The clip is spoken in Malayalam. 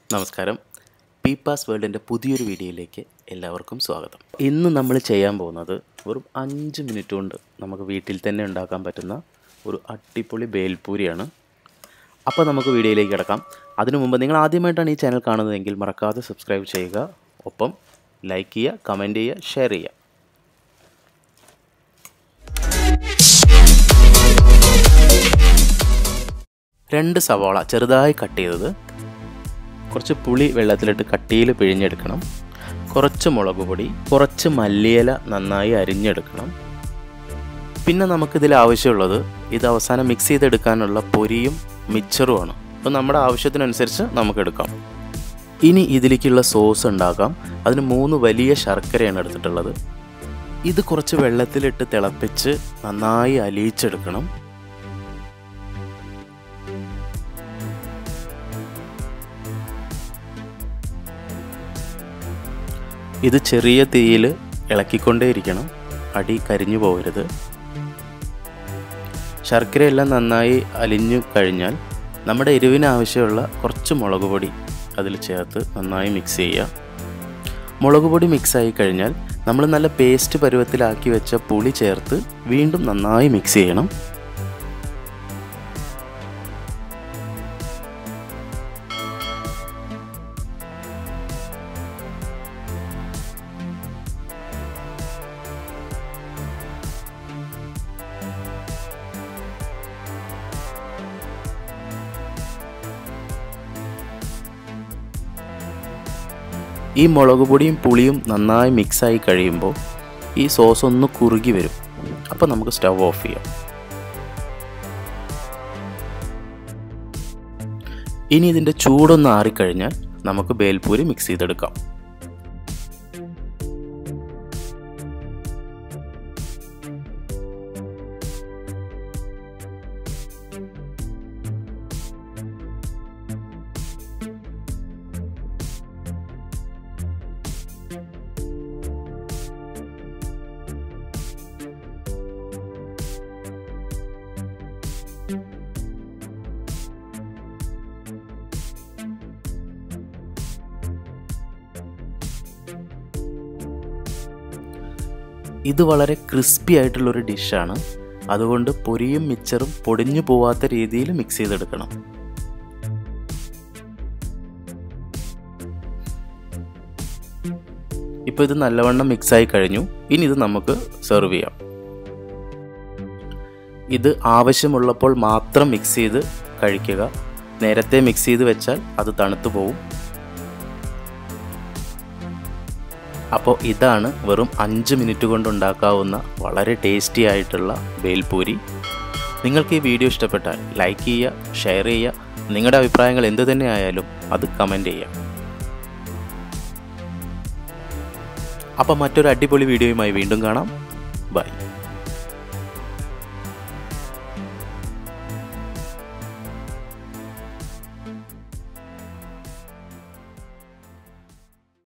നമസ്കാരം പീപ്പാസ് വേൾഡിൻ്റെ പുതിയൊരു വീഡിയോയിലേക്ക് എല്ലാവർക്കും സ്വാഗതം ഇന്ന് നമ്മൾ ചെയ്യാൻ പോകുന്നത് വെറും അഞ്ച് മിനിറ്റ് കൊണ്ട് നമുക്ക് വീട്ടിൽ തന്നെ ഉണ്ടാക്കാൻ പറ്റുന്ന ഒരു അടിപൊളി ബേൽപൂരിയാണ് അപ്പോൾ നമുക്ക് വീഡിയോയിലേക്ക് കിടക്കാം അതിനു മുമ്പ് നിങ്ങൾ ആദ്യമായിട്ടാണ് ഈ ചാനൽ കാണുന്നതെങ്കിൽ മറക്കാതെ സബ്സ്ക്രൈബ് ചെയ്യുക ഒപ്പം ലൈക്ക് ചെയ്യുക കമൻറ്റ് ചെയ്യുക ഷെയർ ചെയ്യുക രണ്ട് സവാള ചെറുതായി കട്ട് ചെയ്തത് കുറച്ച് പുളി വെള്ളത്തിലിട്ട് കട്ടിയിൽ പിഴിഞ്ഞെടുക്കണം കുറച്ച് മുളക് പൊടി കുറച്ച് മല്ലിയില നന്നായി അരിഞ്ഞെടുക്കണം പിന്നെ നമുക്കിതിൽ ആവശ്യമുള്ളത് ഇത് അവസാനം മിക്സ് ചെയ്തെടുക്കാനുള്ള പൊരിയും മിക്സറുമാണ് അപ്പോൾ നമ്മുടെ ആവശ്യത്തിനനുസരിച്ച് നമുക്ക് എടുക്കാം ഇനി ഇതിലേക്കുള്ള സോസ് ഉണ്ടാക്കാം അതിന് മൂന്ന് വലിയ ശർക്കരയാണ് എടുത്തിട്ടുള്ളത് ഇത് കുറച്ച് വെള്ളത്തിലിട്ട് തിളപ്പിച്ച് നന്നായി അലിയിച്ചെടുക്കണം ഇത് ചെറിയ തീയിൽ ഇളക്കിക്കൊണ്ടേയിരിക്കണം അടി കരിഞ്ഞു പോകരുത് ശർക്കരയെല്ലാം നന്നായി അലിഞ്ഞു കഴിഞ്ഞാൽ നമ്മുടെ എരിവിന് ആവശ്യമുള്ള കുറച്ച് മുളക് പൊടി അതിൽ ചേർത്ത് നന്നായി മിക്സ് ചെയ്യുക മുളക് പൊടി മിക്സായി കഴിഞ്ഞാൽ നമ്മൾ നല്ല പേസ്റ്റ് പരുവത്തിലാക്കി വെച്ച പുളി ചേർത്ത് വീണ്ടും നന്നായി മിക്സ് ചെയ്യണം ഈ മുളക് പൊടിയും പുളിയും നന്നായി മിക്സായി കഴിയുമ്പോൾ ഈ സോസ് ഒന്ന് കുറുകി വരും അപ്പോൾ നമുക്ക് സ്റ്റവ് ഓഫ് ചെയ്യാം ഇനി ഇതിൻ്റെ ചൂടൊന്ന് ആറിക്കഴിഞ്ഞാൽ നമുക്ക് ബേൽപൂരി മിക്സ് ചെയ്തെടുക്കാം ഇത് വളരെ ക്രിസ്പി ആയിട്ടുള്ളൊരു ഡിഷാണ് അതുകൊണ്ട് പൊരിയും മിച്ചറും പൊടിഞ്ഞു പോവാത്ത രീതിയിൽ മിക്സ് ചെയ്തെടുക്കണം ഇപ്പോൾ ഇത് നല്ലവണ്ണം മിക്സായി കഴിഞ്ഞു ഇനി ഇത് നമുക്ക് സെർവ് ചെയ്യാം ഇത് ആവശ്യമുള്ളപ്പോൾ മാത്രം മിക്സ് ചെയ്ത് കഴിക്കുക നേരത്തെ മിക്സ് ചെയ്ത് വെച്ചാൽ അത് തണുത്തു പോവും അപ്പോൾ ഇതാണ് വെറും അഞ്ച് മിനിറ്റ് കൊണ്ട് ഉണ്ടാക്കാവുന്ന വളരെ ടേസ്റ്റി ആയിട്ടുള്ള ബേൽപൂരി നിങ്ങൾക്ക് ഈ വീഡിയോ ഇഷ്ടപ്പെട്ടാൽ ലൈക്ക് ചെയ്യുക ഷെയർ ചെയ്യുക നിങ്ങളുടെ അഭിപ്രായങ്ങൾ എന്തു തന്നെ ആയാലും അത് കമൻറ്റ് ചെയ്യുക അപ്പോൾ മറ്റൊരു അടിപൊളി വീഡിയോയുമായി വീണ്ടും കാണാം ബൈ